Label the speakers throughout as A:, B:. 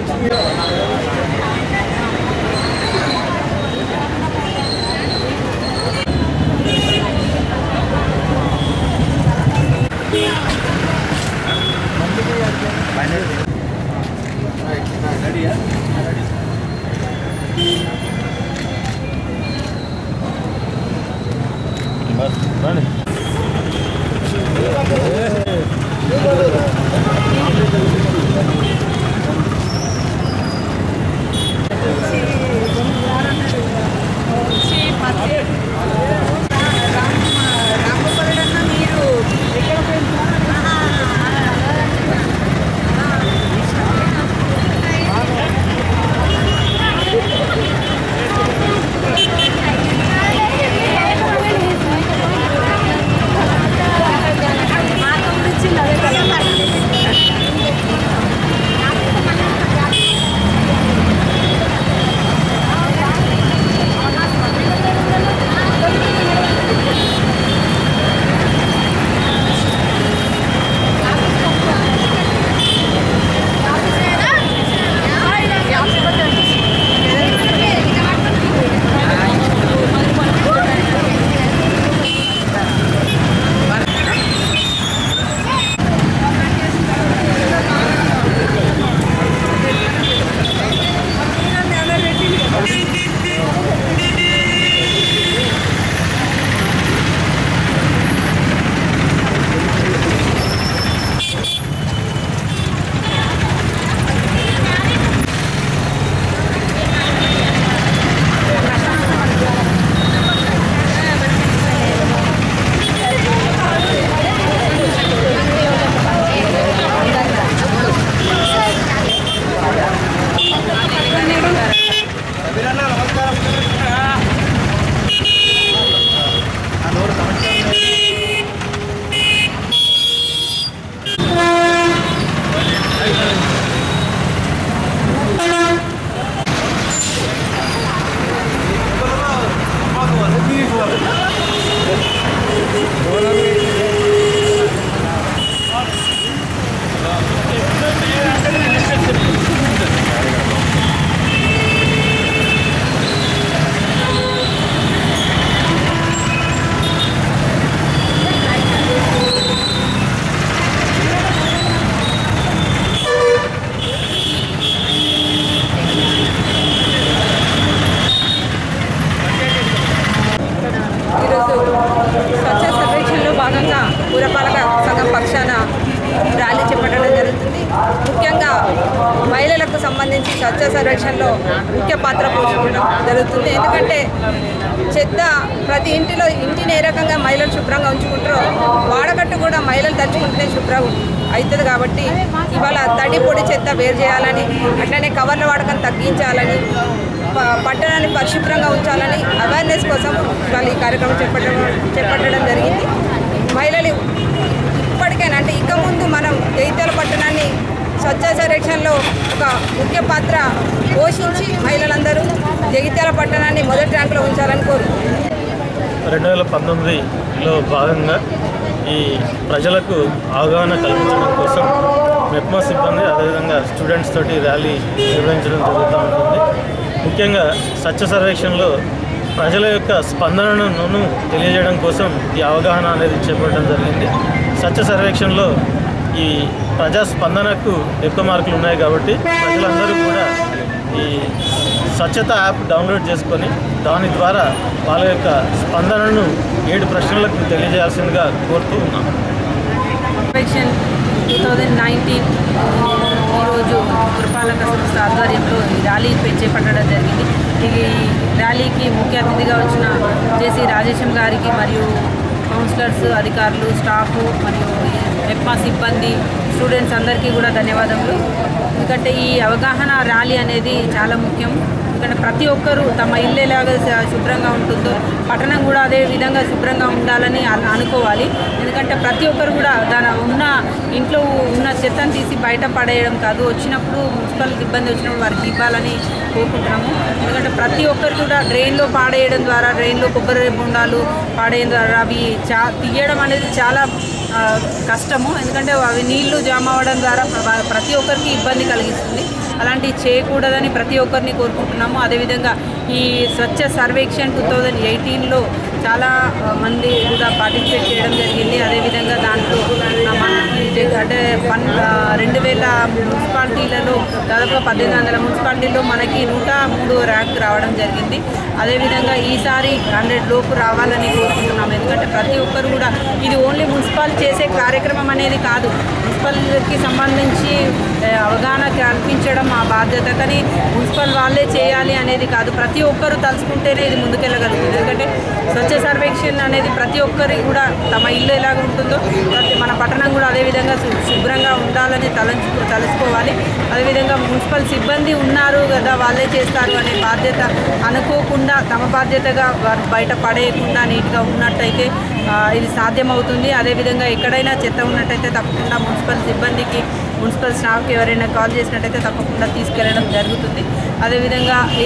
A: ఈరోజు స్వచ్ఛ సర్వేక్షణలో భాగంగా పురపాలక సంఘం పక్షాన ర్యాలీ చేపట్టడం జరుగుతుంది ముఖ్యంగా మహిళలకు సంబంధించి స్వచ్ఛ సర్వేక్షణలో ముఖ్య పాత్ర పోషించడం జరుగుతుంది ఎందుకంటే చెత్త ప్రతి ఇంటిలో ఇంటిని ఏ రకంగా మహిళలు శుభ్రంగా ఉంచుకుంటారో వాడకట్టు కూడా మహిళలు తలుచుకుంటే శుభ్రం అవుతుంది కాబట్టి ఇవాళ తడి పొడి చెత్త వేరు చేయాలని అట్లనే కవర్ల వాడకం తగ్గించాలని ప- పట్టణాన్ని పరిశుభ్రంగా ఉంచాలని అవేర్నెస్ కోసం ఇవాళ ఈ కార్యక్రమం చేపట్టడం చేపట్టడం జరిగింది మహిళలు ఇప్పటికైనా అంటే ఇక ముందు మనం జైత్యాల పట్టణాన్ని స్వచ్ఛ సంరక్షణలో ఒక ముఖ్య పాత్ర పోషించి మహిళలందరూ జగిత్యాల పట్టణాన్ని మొదటి ర్యాంకులో ఉంచాలని కోరుకుంటున్నాను
B: రెండు వేల పంతొమ్మిదిలో భాగంగా ఈ ప్రజలకు అవగాహన కల్పించడం కోసం మెప్మా సిబ్బంది అదేవిధంగా స్టూడెంట్స్ తోటి ర్యాలీ నిర్వహించడం జరుగుతూ ఉంటుంది ముఖ్యంగా స్వచ్ఛ సర్వేక్షణలో ప్రజల యొక్క స్పందనను తెలియజేయడం కోసం ఈ అవగాహన అనేది చేపట్టడం జరిగింది స్వచ్ఛ సర్వేక్షణలో ఈ ప్రజా స్పందనకు ఎక్కువ మార్కులు ఉన్నాయి కాబట్టి ప్రజలందరూ కూడా ఈ స్వచ్ఛత యాప్ డౌన్లోడ్ చేసుకొని దాని ద్వారా వాళ్ళ యొక్క స్పందనను ఏడు ప్రశ్నలకు తెలియజేయాల్సిందిగా కోరుతూ ఉన్నాం
A: ఇన్స్పెక్షన్ టూ థౌజండ్ నైన్టీన్ ఈరోజు పురపాలక సంస్థ ఆధ్వర్యంలో ఈ ర్యాలీ పే- చేపట్టడం జరిగింది ఈ ర్యాలీకి ముఖ్య అతిథిగా వచ్చిన జేసీ రాజేశం గారికి మరియు కౌన్సిలర్స్ అధికారులు స్టాఫ్ మరియు ఎప్మా సిబ్బంది స్టూడెంట్స్ అందరికీ కూడా ధన్యవాదములు ఎందుకంటే ఈ అవగాహన ర్యాలీ అనేది చాలా ముఖ్యం ఎందుకంటే ప్రతి ఒక్కరూ తమ ఇల్లు ఎలాగ శ- శుభ్రంగా ఉంటుందో పట్టణం కూడా అదే విధంగా శుభ్రంగా ఉండాలని అను- అనుకోవాలి ఎందుకంటే ప్రతి ఒక్కరు కూడా దాని ఉన్న ఇంట్లో ఉన్న చెత్తను తీసి బయట పడేయడం కాదు వచ్చినప్పుడు మున్సిపల్ ఇబ్బంది వచ్చినప్పుడు వారికి ఇవ్వాలని కోరుకుంటున్నాము ఎందుకంటే ప్రతి ఒక్కరు కూడా డ్రైన్లో పాడేయడం ద్వారా డ్రైన్లో కొబ్బరి బొండాలు పాడేయడం ద్వారా అవి చా తీయడం అనేది చాలా ఆ, కష్టము ఎందుకంటే అవి నీళ్లు జామ అవ్వడం ద్వారా ప్ర- ప్రతి ఒక్కరికి ఇబ్బంది కలిగిస్తుంది అలాంటివి చేయకూడదని ప్రతి ఒక్కరిని కోరుకుంటున్నాము అదేవిధంగా ఈ స్వచ్ఛ సర్వేక్షణ్ టూ థౌజండ్ ఎయిటీన్లో చాలా ఆ, మంది కూడా పార్టిసిపేట్ చేయడం జరిగింది అదేవిధంగా దాంట్లో ఆ, మనకి జ- అంటే పన్ ఆ, రెండు వేల మున్సిపాలిటీలలో దాదాపుగా పద్దెనిమిది వందల మున్సిపాలిటీల్లో మనకి నూట మూడు ర్యాంక్ రావడం జరిగింది అదేవిధంగా ఈసారి హండ్రెడ్ లోపు రావాలని కోరుకుంటున్నాం ఎందుకంటే ప్రతి ఒక్కరు కూడా ఇది ఓన్లీ మున్సిపల్ చేసే కార్యక్రమం అనేది కాదు మున్సిపల్కి సంబంధించి ఆ, అవగాహన కల్పించడం మా బాధ్యత కానీ మున్సిపల్ వాళ్ళే చేయాలి అనేది కాదు ప్రతి ఒక్కరు తలుచుకుంటేనే ఇది ముందుకెళ్ళగలుగుతుంది ఎందుకంటే స్వచ్ఛ సర్వేక్షణ అనేది ప్రతి ఒక్కరి కూడా తమ ఇల్లు ఎలాగ ఉంటుందో ప్రతి మన పట్టణం కూడా అదేవిధంగా శు- శుభ్రంగా ఉండాలని తలంచు తలుచుకోవాలి అదేవిధంగా మున్సిపల్ సిబ్బంది ఉన్నారు కదా వాళ్ళే చేస్తారు అనే బాధ్యత అనుకోకుండా తమ బాధ్యతగా వారు బయట పడేయకుండా నీట్గా ఉన్నట్టయితే ఆ, ఇది సాధ్యమవుతుంది అదేవిధంగా ఎక్కడైనా చెత్త ఉన్నట్టయితే తప్పకుండా మున్సిపల్ సిబ్బందికి మున్సిపల్ స్టాఫ్కి ఎవరైనా కాల్ చేసినట్టయితే తప్పకుండా తీసుకెళ్ళడం జరుగుతుంది అదేవిధంగా ఈ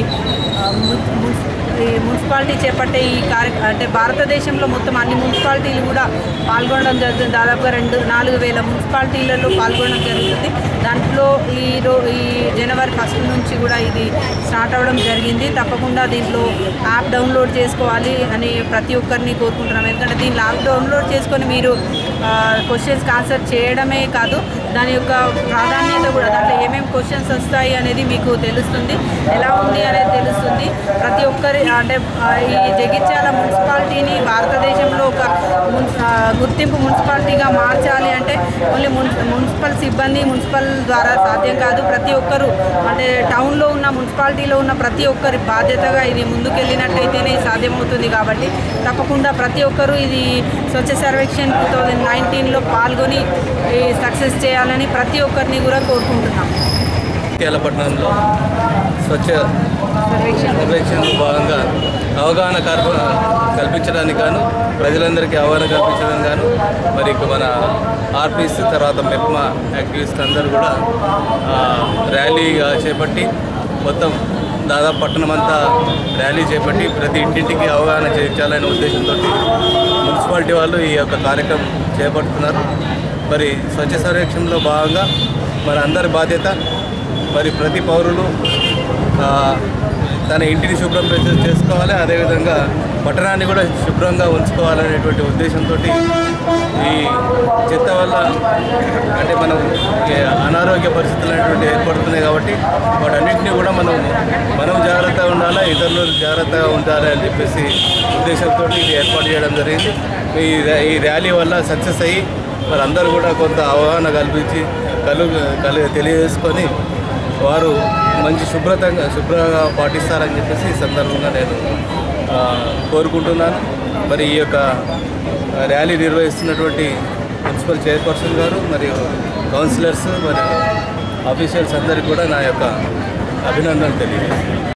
A: ఆ, ము- మున్సి- ఈ మున్సిపాలిటీ చేపట్టే ఈ కార్య అంటే భారతదేశంలో మొత్తం అన్ని మున్సిపాలిటీలు కూడా పాల్గొనడం జరుగుతుంది దాదాపుగా రెండు నాలుగు వేల మున్సిపాలిటీలలో పాల్గొనడం జరుగుతుంది దాంట్లో ఈ రో ఈ జనవరి ఫస్ట్ నుంచి కూడా ఇది స్టార్ట్ అవ్వడం జరిగింది తప్పకుండా దీంట్లో యాప్ డౌన్లోడ్ చేసుకోవాలి అని ప్రతి ఒక్కరిని కోరుకుంటున్నాం ఎందుకంటే దీన్ని యాప్ డౌన్లోడ్ చేసుకొని మీరు క్వశ్చన్స్కి ఆన్సర్ చేయడమే కాదు దాని యొక్క ప్రాధాన్యత కూడా దాంట్లో ఏమేమి క్వశ్చన్స్ వస్తాయి అనేది మీకు తెలుస్తుంది ఎలా ఉంది అనేది తెలుస్తుంది ప్రతి ఒక్కరి అంటే ఆ, ఈ జగిత్యాల మున్సిపాలిటీని భారతదేశంలో ఒక మున్సి- ఆ, గుర్తింపు మున్సిపాలిటీగా మార్చాలి అంటే ఓన్లీ మున్ మున్సిపల్ సిబ్బంది మున్సిపల్ ద్వారా సాధ్యం కాదు ప్రతి ఒక్కరు అంటే టౌన్లో ఉన్న మున్సిపాలిటీలో ఉన్న ప్రతి ఒక్కరి బాధ్యతగా ఇది ముందుకెళ్ళినట్టయితేనే సాధ్యమవుతుంది కాబట్టి తప్పకుండా ప్రతి ఒక్కరూ ఇది స్వచ్ఛ సర్వేక్షణ్ టూ థౌజండ్ నైన్టీన్లో పాల్గొని ఈ సక్సెస్ చేయాలని ప్రతి ఒక్కరిని కూడా కోరుకుంటున్నాం
C: కేలపట్నంలో స్వచ్ఛ
A: సర్వేక్షణ
C: సర్వేక్షణలో భాగంగా అవగాహన కార్ప కల్పించడానికి గాను ప్రజలందరికీ అవగాహన కల్పించడానికి గాను మరి ఇక మన ఆర్పీస్ తర్వాత మెప్మా యాక్టివిస్ట్ అందరూ కూడా ఆ, ర్యాలీగా చేపట్టి మొత్తం దాదాపు పట్టణం అంతా ర్యాలీ చేపట్టి ప్రతి ఇంటింటికి అవగాహన చేయించాలనే ఉద్దేశంతో మున్సిపాలిటీ వాళ్ళు ఈ యొక్క కార్యక్రమం చేపడుతున్నారు మరి స్వచ్ఛ సర్వేక్షణలో భాగంగా మన అందరి బాధ్యత మరి ప్రతి పౌరులు ఆ, తన ఇంటిని శుభ్రం చేసు- చేసుకోవాలి అదేవిధంగా పట్టణాన్ని కూడా శుభ్రంగా ఉంచుకోవాలనేటువంటి ఉద్దేశంతో ఈ చెత్త వల్ల అంటే మనం ఈ అనారోగ్య పరిస్థితులు అనేటువంటి ఏర్పడుతున్నాయి కాబట్టి వాటన్నింటినీ కూడా మనం మనం జాగ్రత్తగా ఉండాలి ఇతరులు జాగ్రత్తగా ఉండాలి అని చెప్పేసి ఉద్దేశంతో ఇది ఏర్పాటు చేయడం జరిగింది ఈ ర్యా- ఈ ర్యాలీ వల్ల సక్సెస్ అయ్యి మరి అందరూ కూడా కొంత అవగాహన కల్పించి కలు కలు తెలియజేసుకొని వారు మంచి శుభ్రతంగా శుభ్రంగా పాటిస్తారని చెప్పేసి ఈ సందర్భంగా నేను ఆ, కోరుకుంటున్నాను మరి ఈ యొక్క ర్యాలీ నిర్వహిస్తున్నటువంటి మున్సిపల్ చైర్పర్సన్ గారు మరియు కౌన్సిలర్స్ మరియు ఆఫీషియల్స్ అందరికీ కూడా నా యొక్క అభినందనలు తెలియజేస్తాను